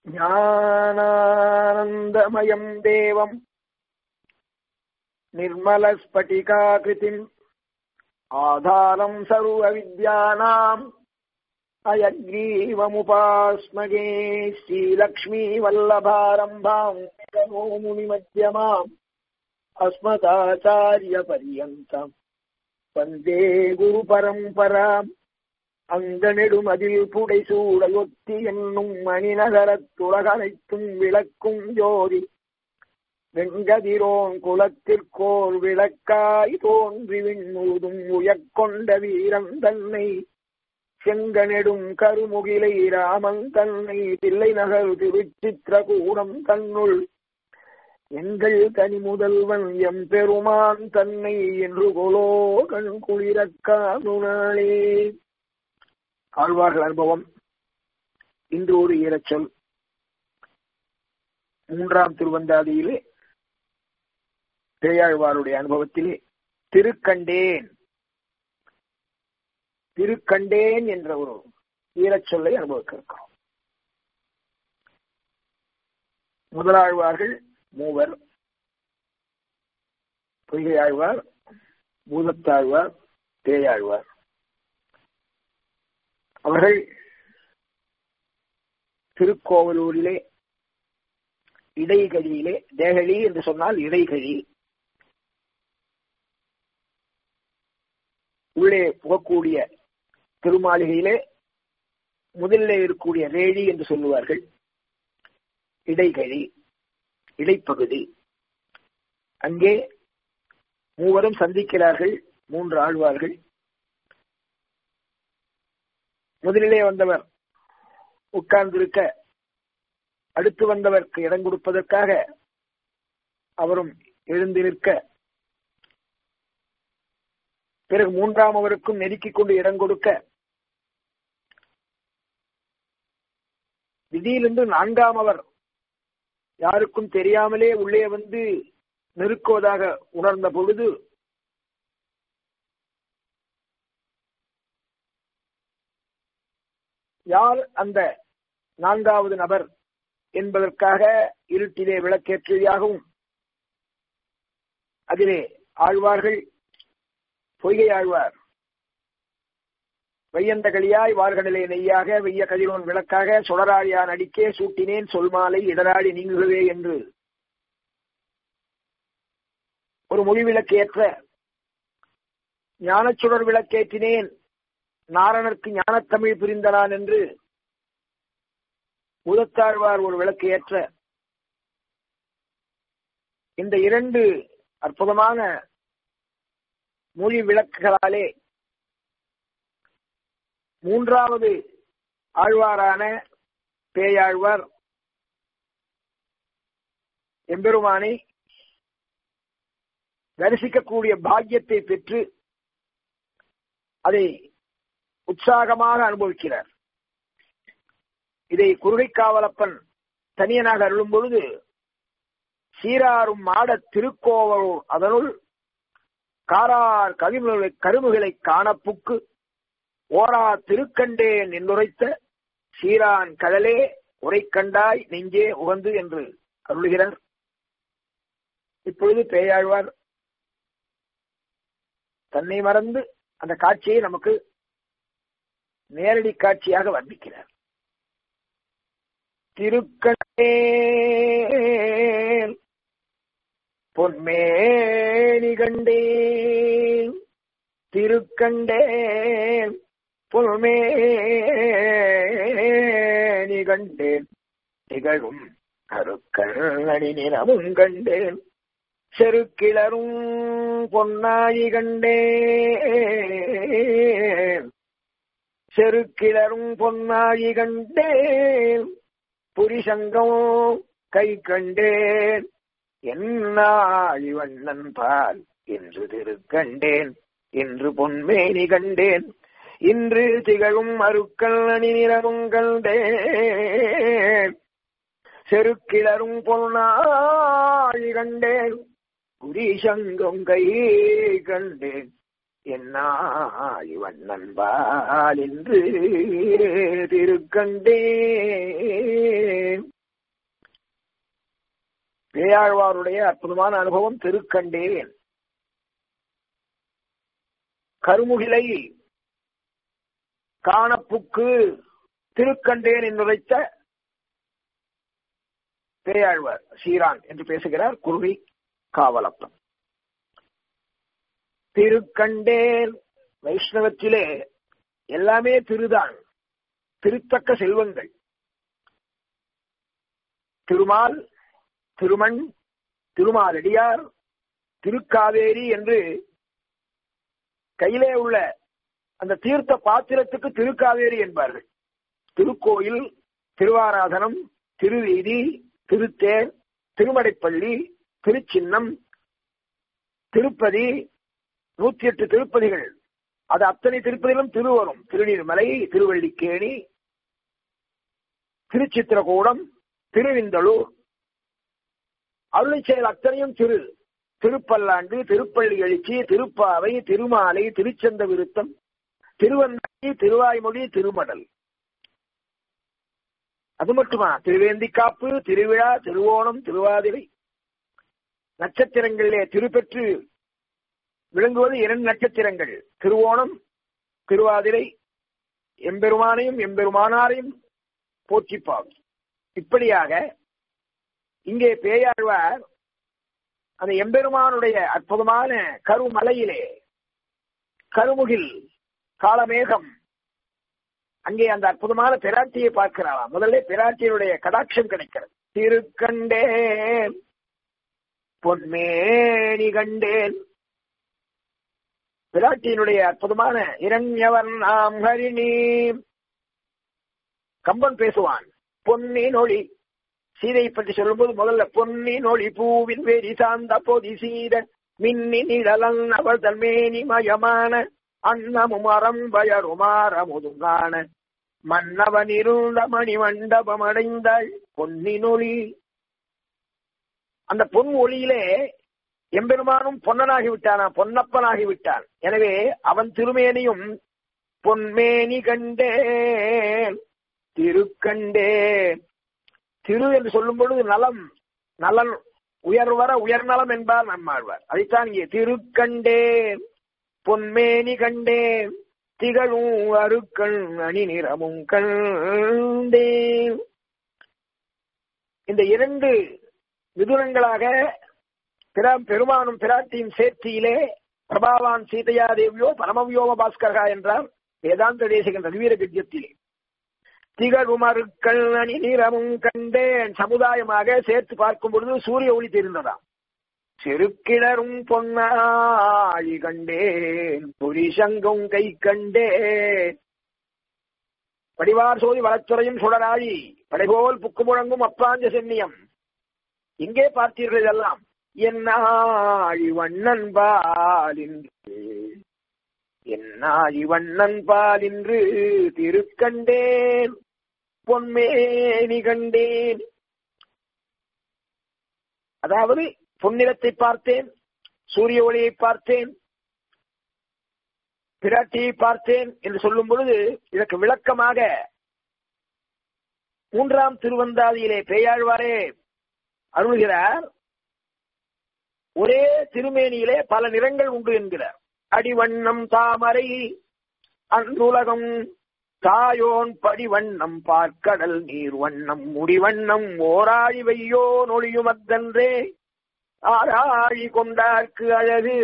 ज्ञानानन्दमयम् देवम् निर्मलस्फटिकाकृतिम् आधारम् सर्वविद्यानाम् अयग्रीवमुपास्मगे श्रीलक्ष्मीवल्लभारम्भाम् नमो मुनिमध्यमाम् अस्मदाचार्यपर्यन्तम् வந்தே குரு பரம்பராம் அங்கனெடுமதில் புடைசூடையொத்தி என்னும் மணிநகரத் துலகனைத்தும் விளக்கும் ஜோதி வெங்கதிரோன் குலத்திற்கோர் விளக்காய் தோன்றி விண்ணூதும் உயக்கொண்ட வீரன் தன்னை செங்கனெடும் கருமுகிலை ராமன் தன்னை தில்லை நகர் திருச்சித்திரகூடம் தன்னுள் எங்கள் தனி முதல்வன் எம் பெருமான் தன்னை என்று கொலோ கண் குளிரக்கானுனாளே ஆழ்வார்கள் அனுபவம் இன்று ஒரு ஈரச்சொல் மூன்றாம் திருவந்தாதியிலே பேயாழ்வாருடைய அனுபவத்திலே திருக்கண்டேன் திருக்கண்டேன் என்ற ஒரு ஈரச்சொல்லை அனுபவிக்க இருக்கிறோம் முதலாழ்வார்கள் மூவர் பொய்கையாழ்வார் பூதத்தாழ்வார் பேயாழ்வார் அவர்கள் திருக்கோவலூரிலே இடைகழியிலே தேகழி என்று சொன்னால் இடைகழி உள்ளே புகக்கூடிய திருமாளிகையிலே முதலிலே இருக்கக்கூடிய ரேழி என்று சொல்லுவார்கள் இடைகழி இடைப்பகுதி அங்கே மூவரும் சந்திக்கிறார்கள் மூன்று ஆழ்வார்கள் முதலிலே வந்தவர் உட்கார்ந்திருக்க அடுத்து வந்தவருக்கு இடம் கொடுப்பதற்காக அவரும் எழுந்து நிற்க பிறகு மூன்றாம் அவருக்கும் நெருக்கிக் கொண்டு இடம் கொடுக்க திடீரென்று நான்காம் அவர் யாருக்கும் தெரியாமலே உள்ளே வந்து நெருக்குவதாக உணர்ந்த பொழுது யார் அந்த நான்காவது நபர் என்பதற்காக இருட்டிலே விளக்கேற்றியாகவும் அதிலே ஆழ்வார்கள் பொய்கை ஆழ்வார் வையந்த களியாய் வார்கடலே நெய்யாக வெய்ய கதிரோன் விளக்காக சுடராழியான் அடிக்கே சூட்டினேன் சொல்மாலை இடராடி நீங்குகவே என்று ஒரு மொழி விளக்கேற்ற ஞானச்சுடர் விளக்கேற்றினேன் நாரணருக்கு ஞானத்தமிழ் புரிந்தனான் என்று முதத்தாழ்வார் ஒரு விளக்கு ஏற்ற இந்த இரண்டு அற்புதமான மொழி விளக்குகளாலே மூன்றாவது ஆழ்வாரான பேயாழ்வார் எம்பெருமானை தரிசிக்கக்கூடிய பாக்கியத்தை பெற்று அதை உற்சாகமாக அனுபவிக்கிறார் இதை குருகை காவலப்பன் தனியனாக அருளும் பொழுது சீராரும் மாட திருக்கோவலூர் அதனுள் காரார் கவிமுகளை கருமுகளை காணப்புக்கு ஓரா திருக்கண்டேன் என்றுரைத்த சீரான் கடலே உரை கண்டாய் நெஞ்சே உகந்து என்று அருளுகிறார் இப்பொழுது பேயாழ்வார் தன்னை மறந்து அந்த காட்சியை நமக்கு நேரடி காட்சியாக வர்ணிக்கிறார் திருக்கண்டேன் பொன்மேனி கண்டேன் திருக்கண்டேன் பொன்மேனி கண்டேன் திகழும் அருக்கண்ணி நிறமும் கண்டேன் செருக்கிளரும் பொன்னாயி கண்டேன் செருக்கிளரும் பொன்னாயி கண்டேன் புரிசங்கம் கை கண்டேன் என்னாழி வண்ணன் பால் என்று திருக்கண்டேன் என்று பொன்மேனி கண்டேன் இன்று திகழும் அருக்கள் அணி நிறமும் கண்டேன் செருக்கிளரும் பொன்னாழி கண்டேன் புரிசங்கம் கை கண்டேன் என்னாழி வண்ணன் பால் என்று திருக்கண்டேன் பேயாழ்வாருடைய அற்புதமான அனுபவம் திருக்கண்டேன் கருமுகிலை காணப்புக்கு திருக்கண்டேன் என்று வைத்த பேயாழ்வார் சீரான் என்று பேசுகிறார் குருவி காவலப்பன் திருக்கண்டேன் வைஷ்ணவத்திலே எல்லாமே திருதான் திருத்தக்க செல்வங்கள் திருமால் திருமண் திருமாலடியார் திருக்காவேரி என்று கையிலே உள்ள அந்த தீர்த்த பாத்திரத்துக்கு திருக்காவேரி என்பார்கள் திருக்கோயில் திருவாராதனம் திருவீதி திருத்தேர் திருமடைப்பள்ளி திருச்சின்னம் திருப்பதி நூத்தி எட்டு திருப்பதிகள் அது அத்தனை திருப்பதிகளும் திரு வரும் திருநீர்மலை திருவள்ளிக்கேணி திருச்சித்திரகூடம் திருவிந்தலூர் அருளை செயல் அத்தனையும் திரு திருப்பல்லாண்டு திருப்பள்ளி எழுச்சி திருப்பாவை திருமாலை திருச்சந்த விருத்தம் திருவந்தாய் திருவாய்மொழி திருமடல் அது மட்டுமா திருவேந்திக்காப்பு திருவிழா திருவோணம் திருவாதிரை நட்சத்திரங்களிலே திருப்பெற்று விளங்குவது இரண்டு நட்சத்திரங்கள் திருவோணம் திருவாதிரை எம்பெருமானையும் எம்பெருமானாரையும் போற்றிப்பாகும் இப்படியாக இங்கே பேயாழ்வார் அந்த எம்பெருமானுடைய அற்புதமான கருமலையிலே கருமுகில் காலமேகம் அங்கே அந்த அற்புதமான பிராட்டியை பார்க்கிறாராம் முதல்ல பிராட்டியினுடைய கடாட்சம் கிடைக்கிறது திருக்கண்டேன் பொன்மேனி கண்டேன் பிராட்டியினுடைய அற்புதமான இரண்யவன் நாம் ஹரிணி கம்பன் பேசுவான் பொன்னின் ஒளி சீதையை பற்றி சொல்லும்போது முதல்ல பொன்னின் ஒளி பூவின் வேரி சார்ந்த பொதி சீத மின்னி நிழலன் அவள் தன்மேனி மயமான அன்னமும் அறம்பயருமாறமுதுங்கான மன்னவன் இருந்த மணி மண்டபம் அடைந்தாள் பொன்னின் ஒளி அந்த பொன் ஒளியிலே எம்பெருமானும் பொன்னனாகி விட்டானா பொன்னப்பனாகி விட்டான் எனவே அவன் திருமேனியும் பொன்மேனி கண்டேன் திருக்கண்டேன் திரு என்று சொல்லும் பொழுது நலம் நலன் உயர்வர உயர்நலம் என்பார் நம்மாழ்வார் அதைத்தான் இங்கே திருக்கண்டேன் பொன்மேனி கண்டேன் திகழும் அருக்கள் அணி நிறமும் கண்டேன் இந்த இரண்டு மிதுனங்களாக பிற பெருமானும் பிராட்டியின் சேர்த்தியிலே பிரபாவான் சீதையா தேவியோ பரமவியோம பாஸ்கரா என்றார் வேதாந்த தேசிகன் ரகுவீர கத்தியத்திலே திகழுமருக்கள் அணி நிறமும் கண்டேன் சமுதாயமாக சேர்த்து பார்க்கும் பொழுது சூரிய ஒளி தெரிந்ததாம் செருக்கிணரும் பொன்னாழி கண்டேன் புரிசங்கும் கை கண்டேன் படிவார் சோதி வளத்துறையும் சுடராழி படைபோல் புக்கு முழங்கும் அப்பாஞ்ச சென்னியம் எங்கே பார்த்தீர்கள் இதெல்லாம் என்னாழி வண்ணன் பாலின்று என்னாழி வண்ணன் பாலின்று திருக்கண்டேன் பொன்மேனி கண்டேன் அதாவது பொன்னிறத்தை பார்த்தேன் சூரிய ஒளியை பார்த்தேன் பிராட்டியை பார்த்தேன் என்று சொல்லும் பொழுது இதற்கு விளக்கமாக மூன்றாம் திருவந்தாதியிலே பேயாழ்வாரே அருள்கிறார் ஒரே திருமேனியிலே பல நிறங்கள் உண்டு என்கிறார் அடிவண்ணம் தாமரை அன்றுலகம் தாயோன் படிவண்ணம் பார்க்கடல் நீர் வண்ணம் முடிவண்ணம் ஓராழி வையோ நொழியுமத்தன்றே ஆராழி கொண்டார்க்கு அழகு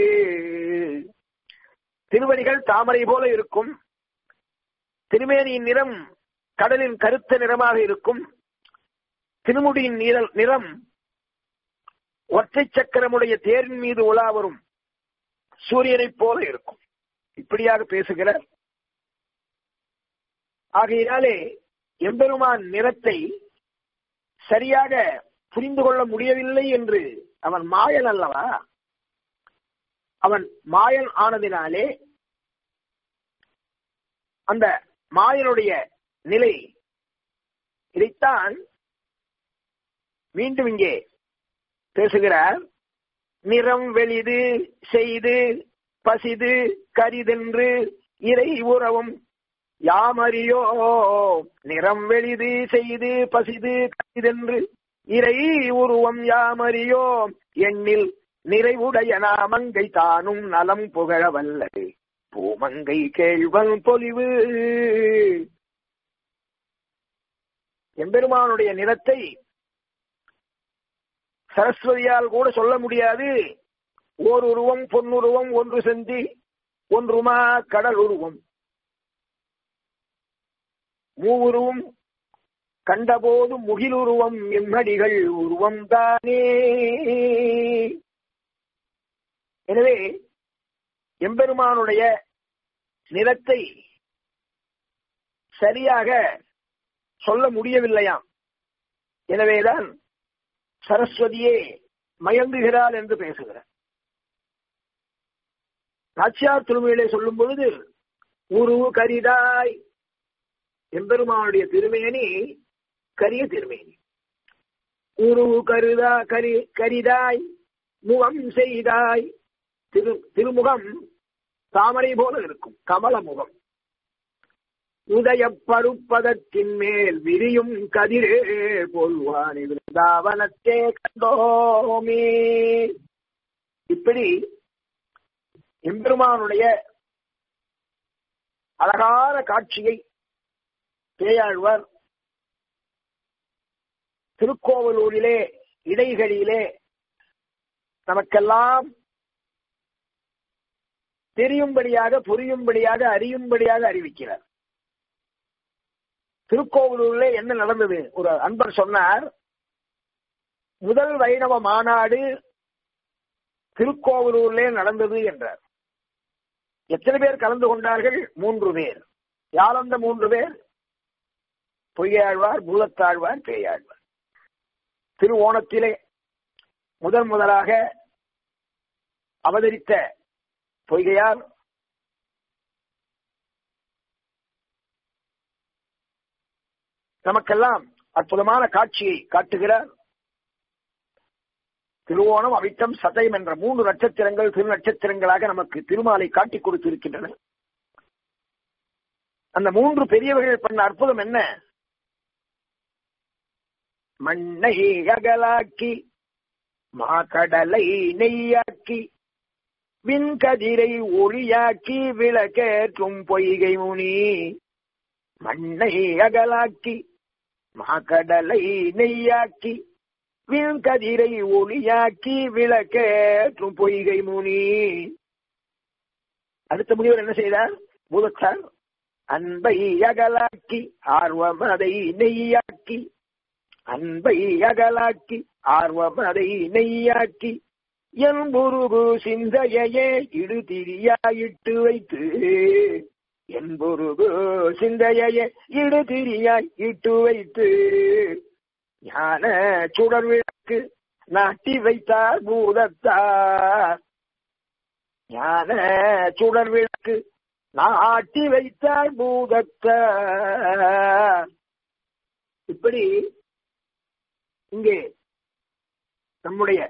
திருவடிகள் தாமரை போல இருக்கும் திருமேனியின் நிறம் கடலின் கருத்த நிறமாக இருக்கும் திருமுடியின் நீரல் நிறம் ஒற்றை சக்கரமுடைய தேரின் மீது உலா வரும் சூரியனைப் போல இருக்கும் இப்படியாக பேசுகிறார் ஆகையினாலே எம்பெருமான் நிறத்தை சரியாக புரிந்து கொள்ள முடியவில்லை என்று அவன் மாயன் அல்லவா அவன் மாயன் ஆனதினாலே அந்த மாயனுடைய நிலை இதைத்தான் மீண்டும் இங்கே பேசுகிறார் நிறம் வெளிது செய்து பசிது கரிதென்று இறை உறவும் யாமறியோ நிறம் வெளிது செய்து பசிது கரிதென்று இறை உருவம் யாமறியோம் எண்ணில் நிறைவுடைய நாமங்கை தானும் நலம் புகழ வல்லது பூமங்கை கேழ்வன் பொலிவு எம்பெருமானுடைய நிறத்தை சரஸ்வதியால் கூட சொல்ல முடியாது ஓர் உருவம் பொன்னுருவம் ஒன்று செந்தி ஒன்றுமா கடல் உருவம் மூவுருவம் கண்டபோது முகிலுருவம் எம்மடிகள் உருவம் தானே எனவே எம்பெருமானுடைய நிறத்தை சரியாக சொல்ல முடியவில்லையாம் எனவேதான் சரஸ்வதியே மயங்குகிறாள் என்று பேசுகிறார் நாச்சியார் திருமையிலே சொல்லும் பொழுது உரு கரிதாய் எம்பெருமானுடைய திருமேனி கரிய திருமேனி உரு கருதா கரி கரிதாய் முகம் செய்தாய் திரு திருமுகம் தாமரை போல இருக்கும் கமல முகம் உதய பருப்பதத்தின் மேல் விரியும் கதிரே போல்வானி விருந்தாவனத்தே கண்டோமே இப்படி எம்பெருமானுடைய அழகான காட்சியை பேயாழ்வார் திருக்கோவலூரிலே இடைகளிலே நமக்கெல்லாம் தெரியும்படியாக புரியும்படியாக அறியும்படியாக அறிவிக்கிறார் திருக்கோவிலூர்ல என்ன நடந்தது ஒரு அன்பர் சொன்னார் முதல் வைணவ மாநாடு திருக்கோவிலூர்லே நடந்தது என்றார் எத்தனை பேர் கலந்து கொண்டார்கள் மூன்று பேர் யார் அந்த மூன்று பேர் பொய்யாழ்வார் பூலத்தாழ்வார் பேயாழ்வார் திரு ஓணத்திலே முதல் முதலாக அவதரித்த பொய்கையார் நமக்கெல்லாம் அற்புதமான காட்சியை காட்டுகிறார் திருவோணம் அவிட்டம் சதயம் என்ற மூன்று நட்சத்திரங்கள் திரு நட்சத்திரங்களாக நமக்கு திருமாலை காட்டிக் கொடுத்திருக்கின்றன அந்த மூன்று பெரியவர்கள் பண்ண அற்புதம் என்ன மண்ணை அகலாக்கி மாக்கடலை நெய்யாக்கி விண்கதிரை ஒளியாக்கி விளக்கேற்றும் பொய்கை முனி மண்ணை அகலாக்கி மாக்கடலை நெய்யாக்கி விண்கதிரை ஒளியாக்கி விளக்கேற்றும் பொய்கை முனி அடுத்த முனிவர் என்ன செய்தார் பூதத்தார் அன்பை அகலாக்கி ஆர்வம் அதை நெய்யாக்கி அன்பை அகலாக்கி ஆர்வம் அதை நெய்யாக்கி என் பொருகு சிந்தையே இடுதிரியாயிட்டு வைத்து என் பொருகு சிந்தையே இடுதிரியாய் இட்டு வைத்து ஞான சுடர் விளக்கு நாட்டி வைத்தார் பூதத்தார் ஞான சுடர் விளக்கு நாட்டி வைத்தார் பூதத்தார் இப்படி இங்கே நம்முடைய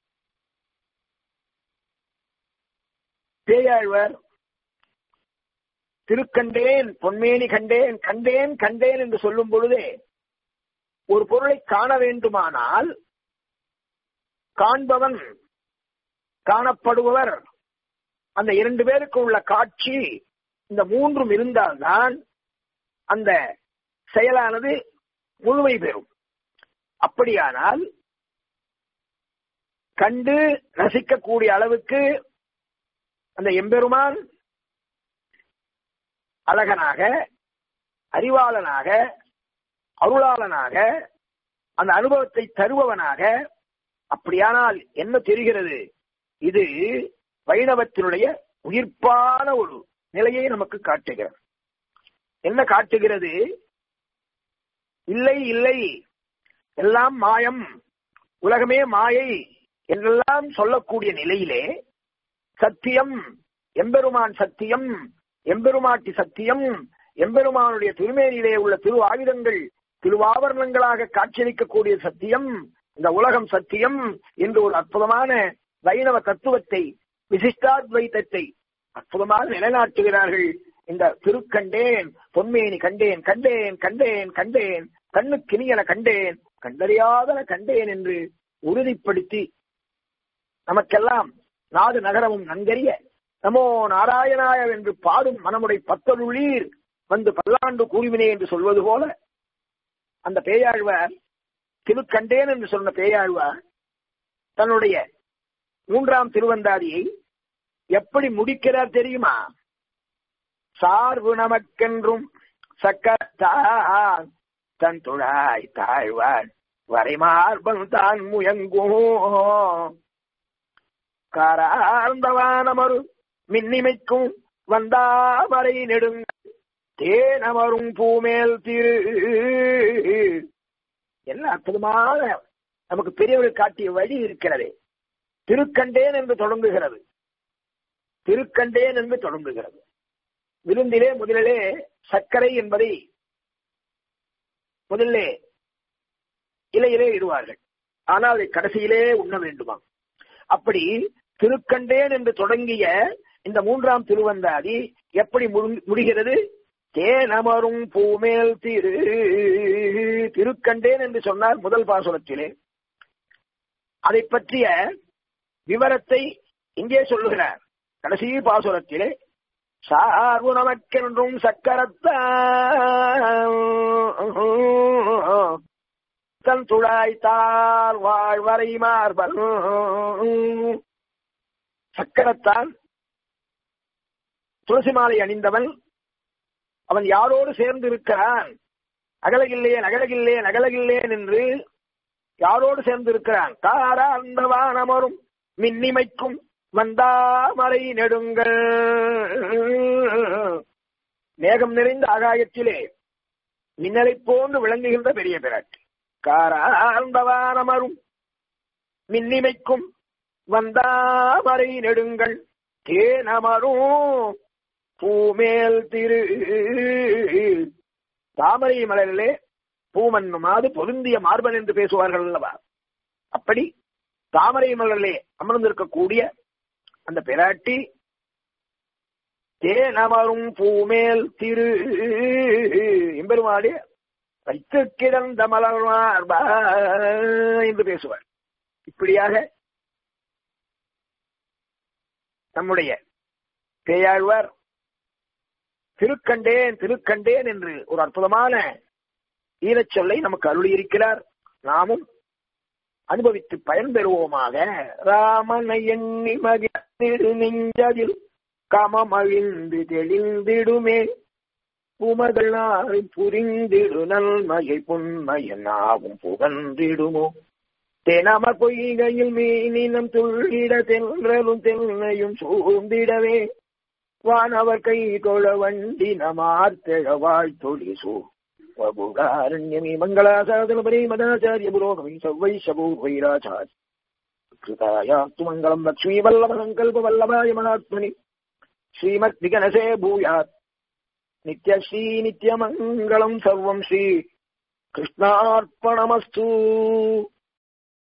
பேயாழ்வர் திருக்கண்டேன் பொன்மேனி கண்டேன் கண்டேன் கண்டேன் என்று சொல்லும் பொழுதே ஒரு பொருளை காண வேண்டுமானால் காண்பவன் காணப்படுபவர் அந்த இரண்டு பேருக்கு உள்ள காட்சி இந்த மூன்றும் இருந்தால்தான் அந்த செயலானது முழுமை பெறும் அப்படியானால் கண்டு ரசிக்கக்கூடிய அளவுக்கு அந்த எம்பெருமான் அழகனாக அறிவாளனாக அருளாளனாக அந்த அனுபவத்தை தருபவனாக அப்படியானால் என்ன தெரிகிறது இது வைணவத்தினுடைய உயிர்ப்பான ஒரு நிலையை நமக்கு காட்டுகிறது என்ன காட்டுகிறது இல்லை இல்லை எல்லாம் மாயம் உலகமே மாயை என்றெல்லாம் சொல்லக்கூடிய நிலையிலே சத்தியம் எம்பெருமான் சத்தியம் எம்பெருமாட்டி சத்தியம் எம்பெருமானுடைய திருமேனியிலே உள்ள திரு ஆயுதங்கள் திருவாபரணங்களாக காட்சியளிக்கக்கூடிய சத்தியம் இந்த உலகம் சத்தியம் என்று ஒரு அற்புதமான வைணவ தத்துவத்தை விசிஷ்டாத்வைத்தத்தை அற்புதமாக நிலைநாட்டுகிறார்கள் இந்த திருக்கண்டேன் பொன்மேனி கண்டேன் கண்டேன் கண்டேன் கண்டேன் கண்ணுக்கினியன கண்டேன் கண்டறியாதன கண்டேன் என்று உறுதிப்படுத்தி நமக்கெல்லாம் நாடு நகரமும் நன்கறிய நமோ நாராயணாய என்று பாடும் மனமுடை பத்தருளீர் வந்து பல்லாண்டு கூறுவினே என்று சொல்வது போல அந்த பேயாழ்வார் திருக்கண்டேன் என்று சொன்ன பேயாழ்வார் தன்னுடைய மூன்றாம் திருவந்தாதியை எப்படி முடிக்கிறார் தெரியுமா சார்பு நமக்கென்றும் சக்கத்தான் தன் துழாய் தாழ்வான் வரைமார்பன் தான் முயங்கும் காரார்ந்தவானமரு மின்னிமைக்கும் வந்தாமரை நெடுங்க தேனமரும் பூமேல் திரு என்ன அற்புதமான நமக்கு பெரியவர்கள் காட்டிய வழி இருக்கிறது திருக்கண்டேன் என்று தொடங்குகிறது திருக்கண்டேன் என்று தொடங்குகிறது விருந்திலே முதலிலே சர்க்கரை என்பதை முதல்லே இலையிலே இடுவார்கள் ஆனால் அதை கடைசியிலே உண்ண வேண்டுமா அப்படி திருக்கண்டேன் என்று தொடங்கிய இந்த மூன்றாம் திருவந்தாதி எப்படி முடிகிறது தேனமரும் பூமேல் திரு திருக்கண்டேன் என்று சொன்னார் முதல் பாசுரத்திலே அதை பற்றிய விவரத்தை இங்கே சொல்லுகிறார் கடைசி பாசுரத்திலே சார்பு நமக்கென்றும் சக்கரத்தான் தன் துழாய்த்தார் வாழ்வரை மார்பல் சக்கரத்தான் துளசி மாலை அணிந்தவன் அவன் யாரோடு சேர்ந்து இருக்கிறான் அகலகில்லேன் அகலகில்லேன் அகலகில்லேன் என்று யாரோடு சேர்ந்து இருக்கிறான் தாரார்ந்த வானமரும் மின்னிமைக்கும் வந்தாமரை நெடுங்கள் மேகம் நிறைந்த ஆகாயத்திலே மின்னலை போன்று விளங்குகின்ற பெரிய பிராட்டி காரார்ந்த வானமரும் மின்னிமைக்கும் வந்தாமரை நெடுங்கள் தேனமரும் பூமேல் திரு தாமரை மலரிலே பூமன்னுமாது பொருந்திய மார்பன் என்று பேசுவார்கள் அல்லவா அப்படி தாமரை மலரிலே அமர்ந்திருக்கக்கூடிய அந்த பிராட்டி தேனமரும் பூமேல் திரு எம்பெருமாடி வைத்து கிடந்த மலர் மார்பா என்று பேசுவார் இப்படியாக நம்முடைய பேயாழ்வார் திருக்கண்டேன் திருக்கண்டேன் என்று ஒரு அற்புதமான ஈரச் சொல்லை நமக்கு அருளியிருக்கிறார் நாமும் அனுபவித்து பயன்பெறுவோமாக ராமனை எண்ணி மகிழ்ந்திடு நெஞ்சதில் கமமழிந்து தெளிந்திடுமே உமகள் நாள் புரிந்திடு நன்மையை புன்மையனாவும் புகன்றிடுமோ தெனம பொய்கையில் மீனினம் துள்ளிட தென்றலும் தென்னையும் சூழ்ந்திடவே வானவர் கை தொழ வண்டி நமார்த்தெழவாழ் தொழிசூ வபுகாரண்யமே மங்களாசாதன பரே மதாச்சாரிய புரோகமி சவ்வை சபூர்வைராச்சாரி கிருதாயாஸ்து மங்களம் லக்ஷ்மீ வல்லப சங்கல்ப வல்லபாய மகாத்மனி ஸ்ரீமத் விகனசே பூயாத் நித்யஸ்ரீ நித்யமங்கலம் சர்வம் ஸ்ரீ கிருஷ்ணார்ப்பணமஸ்து